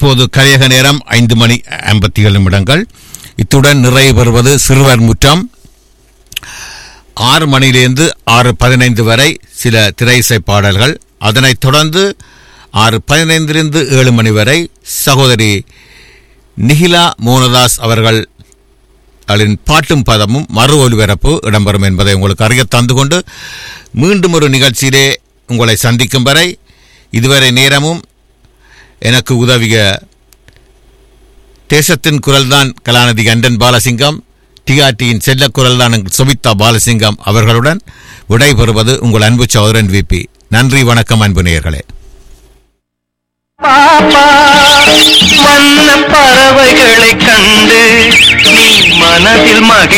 இப்போது கலையக நேரம் ஐந்து மணி ஐம்பத்தி ஏழு நிமிடங்கள் இத்துடன் நிறைவு பெறுவது சிறுவர் முற்றம் ஆறு மணியிலிருந்து ஆறு பதினைந்து வரை சில திரை இசை பாடல்கள் அதனைத் தொடர்ந்து ஆறு பதினைந்திலிருந்து ஏழு மணி வரை சகோதரி நிகிலா மோனதாஸ் அவர்கள் அவளின் பாட்டும் பதமும் மறு ஒலிபரப்பு இடம்பெறும் என்பதை உங்களுக்கு அறிய தந்து கொண்டு மீண்டும் ஒரு நிகழ்ச்சியிலே உங்களை சந்திக்கும் வரை இதுவரை நேரமும் எனக்கு உதவிய தேசத்தின் குரல்தான் கலாநிதி அண்டன் பாலசிங்கம் டிஆர்டியின் செல்ல குரல்தான் சுமிதா பாலசிங்கம் அவர்களுடன் விடைபெறுவது உங்கள் அன்பு சௌதரன் விபி நன்றி வணக்கம் அன்பு நேயர்களே பாப்பா வண்ண பறவைகளை கண்டு நீ மனதில் மகிழ்